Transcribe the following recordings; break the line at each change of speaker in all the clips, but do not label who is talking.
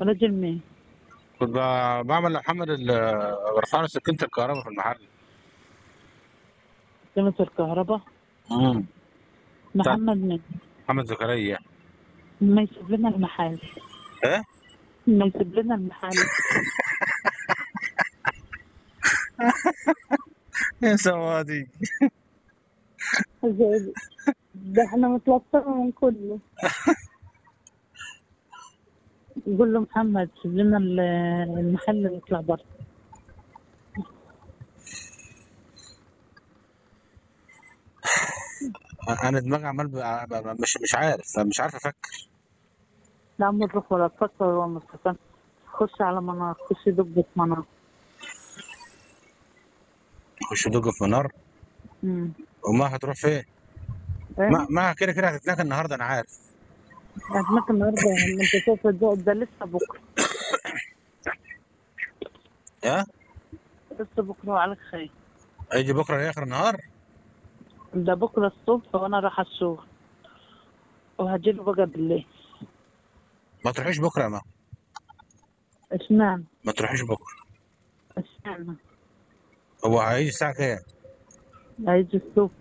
راجل مين
كنت ب- بعمل لمحمد ال- برفع له سكينة الكهرباء في المحل
سمة الكهرباء
امم
محمد مين
محمد زكريا
ما يسيب لنا المحل
ايه
ما يسيب لنا المحل
يا سوادي
زي- ده احنا متوترين من كله قول له محمد سيب لنا ال- المحل ونطلع بره
انا دماغي عمال ب- ب- مش مش عارف مش عارف افكر
لا عم نروح ولا تفكر ولا مستقبل خش على منار خش دب في منار
اخش دوج في منار
امم
وما هتروح فين؟
ايه
ما ما كده كده هتتناكل النهارده انا عارف
هناك النهارده انت شايف الضوء ده لسه بكره
ها
لسه بكره وعليك خير
هيجي بكره لاخر النهار
ده بكره الصبح وانا رايحه الشغل وهجيله بقى بالليل
ما تروحيش بكره يا ما
اشمعنى
ما تروحيش بكره
اشمعنى
هو هيجي الساعه كام؟
هيجي الصبح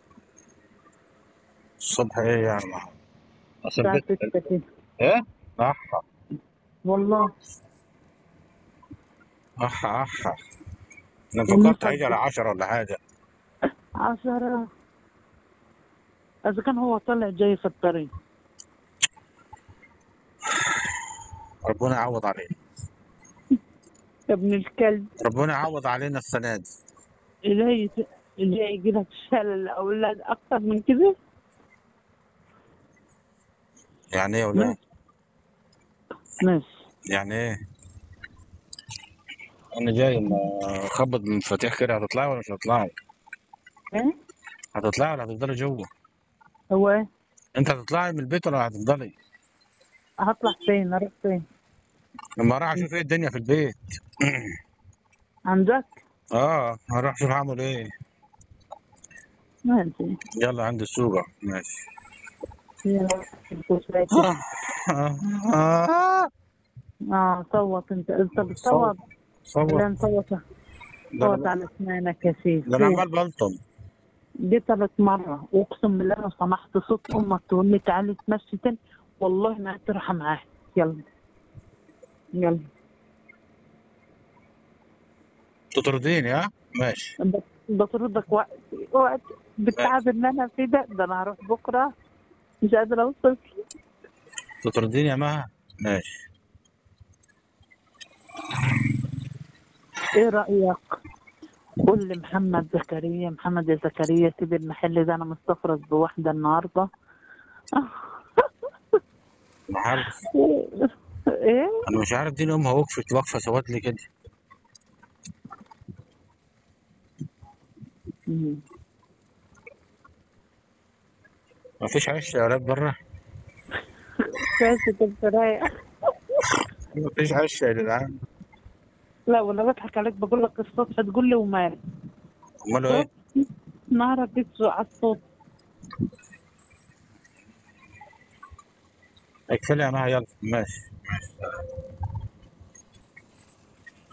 الصبح ايه يعني ما اصل
الساعة
البيت
ستة كده
ايه؟ اح
والله
اح اح انا
والله
فكرت هيجي على 10 ولا حاجه
عشرة إذا كان هو طلع جاي في الطريق
ربنا يعوض علينا
يا ابن الكلب
ربنا يعوض علينا السنه دي
إلهي إلهي يجي لك شلل الأولاد أكتر من كده
يعني ايه يا ولاد؟
ماشي
يعني ايه؟ انا جاي ما اخبط بالمفاتيح كده هتطلعي ولا مش هتطلعي؟
إيه
هتطلعي ولا هتفضلي جوه؟
هو إيه
انت هتطلعي من البيت ولا هتفضلي؟
هطلع فين أروح فين
لما راح اشوف ايه الدنيا في البيت
عندك
اه هروح اشوف هعمل ايه
ماشي
يلا عند السوق ماشي
يلا
آه. آه.
اه صوت انت انت بتصوت
صوت
لا نصوت
ده
صوت
انا
على اسنانك يا سيدي
ده أنا عمال بلطم
دي ثالث مرة واقسم بالله لو سمحت صوت امك تقول لي تعالي تمشي تاني والله ما هتروح معاها يلا يلا
تطرديني ها ماشي
بت- بطردك وقت وقت بالتعب اللي انا فيه ده ده انا هروح بكره مش قادرة اوصل
تطرديني يا مها ماشي
ايه رأيك قول لي محمد زكريا محمد يا زكريا سيب المحل ده انا مستفرد بواحدة النهاردة
مش عارف
ايه
انا مش عارف دي امها وقفت وقفه سوت لي كده
مم.
مفيش عيش يا ولاد بره
كويس كنت رايق
مفيش عيش يا جدعان
لا ولا بضحك عليك بقول لك الصبح تقول لي ومال
امال ايه
نهارك بيتسوق على الصوت
اقفلي يا مها يلا ماشي ماشي